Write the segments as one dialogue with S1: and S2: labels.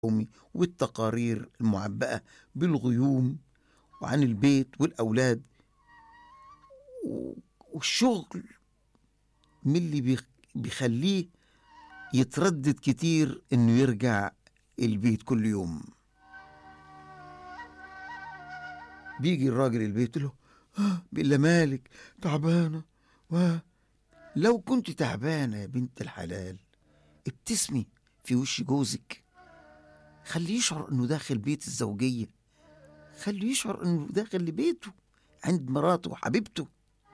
S1: اليومي والتقارير المعبأة بالغيوم وعن البيت والأولاد و- والشغل من اللي بيخ- بيخليه يتردد كتير إنه يرجع البيت كل يوم بيجي الراجل البيت له آه بالله مالك تعبانة و لو كنت تعبانة يا بنت الحلال ابتسمي في وش جوزك خليه يشعر انه داخل بيت الزوجية خليه يشعر انه داخل لبيته عند مراته وحبيبته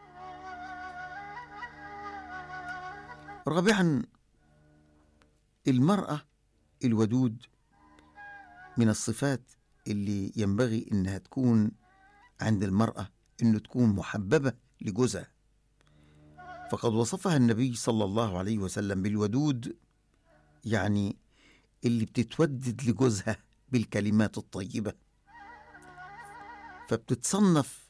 S1: رابعا المرأة الودود من الصفات اللي ينبغي انها تكون عند المرأة انه تكون محببة لجوزها فقد وصفها النبي صلى الله عليه وسلم بالودود يعني اللي بتتودد لجوزها بالكلمات الطيبة فبتتصنف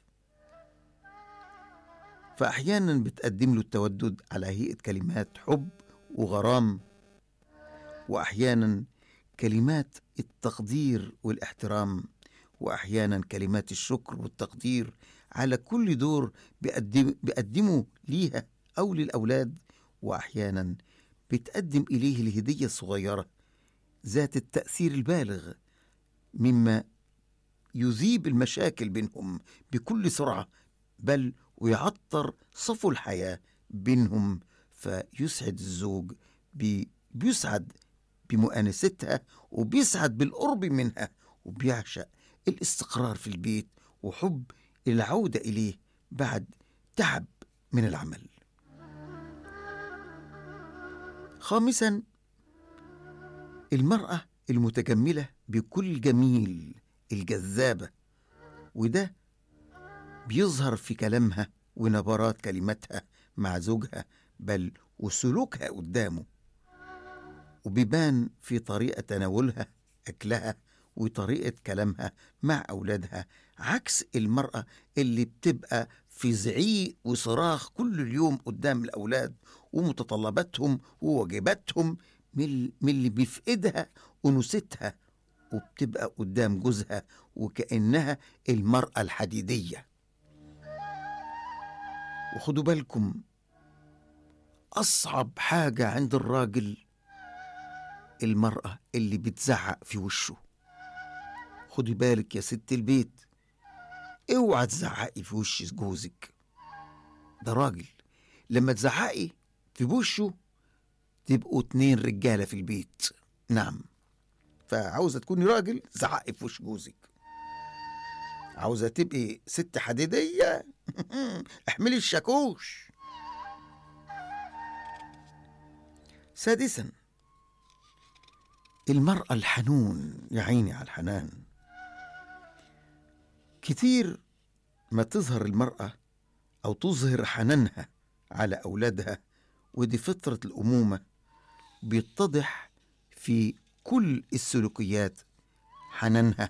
S1: فأحيانا بتقدم له التودد على هيئة كلمات حب وغرام وأحيانا كلمات التقدير والاحترام وأحيانا كلمات الشكر والتقدير على كل دور بيقدم بيقدمه ليها أو للأولاد وأحيانا بتقدم إليه الهدية الصغيرة ذات التأثير البالغ مما يذيب المشاكل بينهم بكل سرعة بل ويعطر صفو الحياة بينهم فيسعد الزوج بي- بيسعد بمؤانستها وبيسعد بالقرب منها وبيعشق الاستقرار في البيت وحب العودة إليه بعد تعب من العمل خامسا المرأة المتجملة بكل جميل الجذابة وده بيظهر في كلامها ونبرات كلماتها مع زوجها بل وسلوكها قدامه وبيبان في طريقة تناولها أكلها وطريقة كلامها مع أولادها عكس المرأة اللي بتبقى في زعيق وصراخ كل اليوم قدام الأولاد ومتطلباتهم وواجباتهم من من اللي بيفقدها أنوثتها وبتبقى قدام جوزها وكأنها المرأة الحديدية وخدوا بالكم أصعب حاجة عند الراجل المرأة اللي بتزعق في وشه خدي بالك يا ست البيت اوعى تزعقي في وش جوزك ده راجل لما تزعقي في وشه تبقوا اتنين رجالة في البيت نعم فعاوزة تكوني راجل زعقي في وش جوزك عاوزة تبقي ست حديدية احملي الشاكوش سادسا المرأة الحنون يا عيني على الحنان كتير ما تظهر المرأة أو تظهر حنانها على أولادها ودي فطرة الأمومة بيتضح في كل السلوكيات حنانها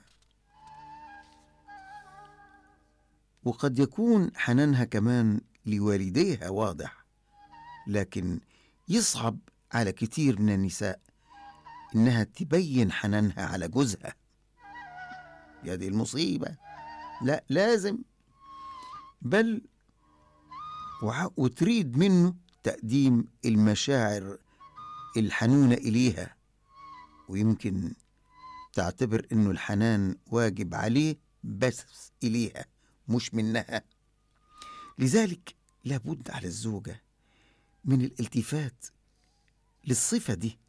S1: وقد يكون حنانها كمان لوالديها واضح لكن يصعب على كتير من النساء إنها تبين حنانها على جوزها يا دي المصيبة لا لازم بل وع- وتريد منه تقديم المشاعر الحنونة إليها ويمكن تعتبر إنه الحنان واجب عليه بس إليها مش منها لذلك لابد على الزوجة من الالتفات للصفة دي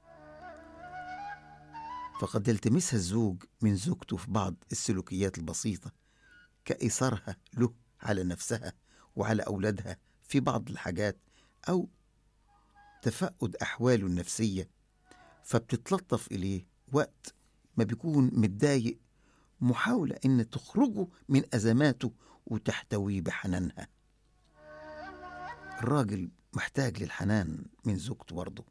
S1: فقد يلتمسها الزوج من زوجته في بعض السلوكيات البسيطة كإيثارها له على نفسها وعلى أولادها في بعض الحاجات أو تفقد أحواله النفسية فبتتلطف إليه وقت ما بيكون متضايق محاولة إن تخرجه من أزماته وتحتويه بحنانها الراجل محتاج للحنان من زوجته برضه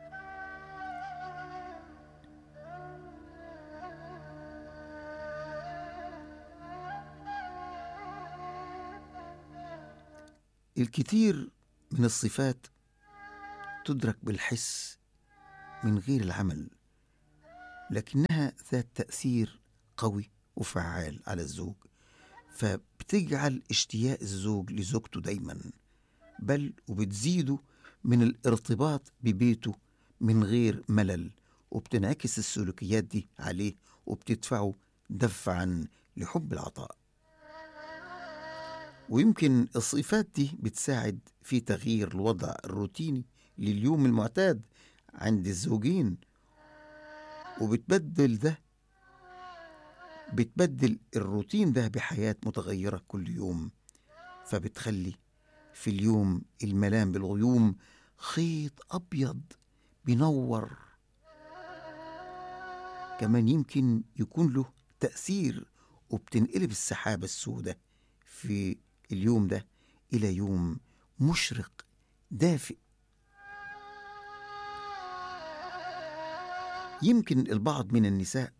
S1: الكثير من الصفات تدرك بالحس من غير العمل لكنها ذات تأثير قوي وفعال على الزوج فبتجعل اشتياق الزوج لزوجته دايما بل وبتزيده من الارتباط ببيته من غير ملل وبتنعكس السلوكيات دي عليه وبتدفعه دفعا لحب العطاء ويمكن الصفات دي بتساعد في تغيير الوضع الروتيني لليوم المعتاد عند الزوجين وبتبدل ده بتبدل الروتين ده بحياة متغيرة كل يوم فبتخلي في اليوم الملام بالغيوم خيط أبيض بينور كمان يمكن يكون له تأثير وبتنقلب السحابة السوداء في اليوم ده إلى يوم مشرق دافئ يمكن البعض من النساء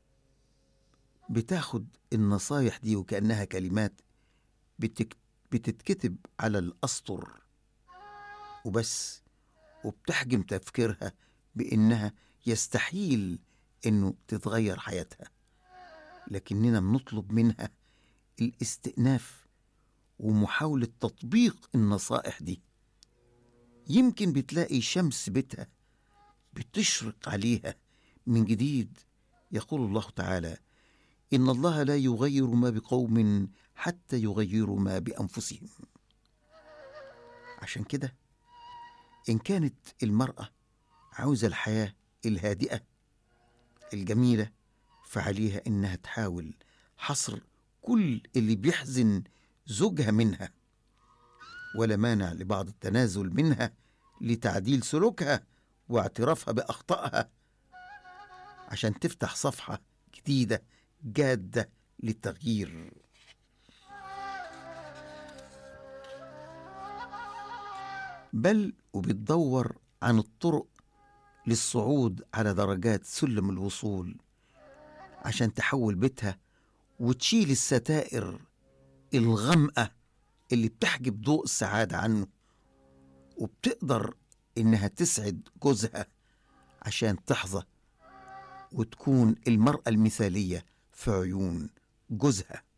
S1: بتاخد النصايح دي وكأنها كلمات بتك... بتتكتب على الأسطر وبس وبتحجم تفكيرها بإنها يستحيل إنه تتغير حياتها لكننا بنطلب منها الاستئناف ومحاولة تطبيق النصائح دي يمكن بتلاقي شمس بيتها بتشرق عليها من جديد يقول الله تعالى ان الله لا يغير ما بقوم حتى يغيروا ما بانفسهم عشان كده ان كانت المراه عاوزه الحياه الهادئه الجميله فعليها انها تحاول حصر كل اللي بيحزن زوجها منها ولا مانع لبعض التنازل منها لتعديل سلوكها واعترافها باخطائها عشان تفتح صفحه جديده جاده للتغيير بل وبتدور عن الطرق للصعود على درجات سلم الوصول عشان تحول بيتها وتشيل الستائر الغامقه اللي بتحجب ضوء السعاده عنه وبتقدر انها تسعد جوزها عشان تحظى وتكون المراه المثاليه في عيون جوزها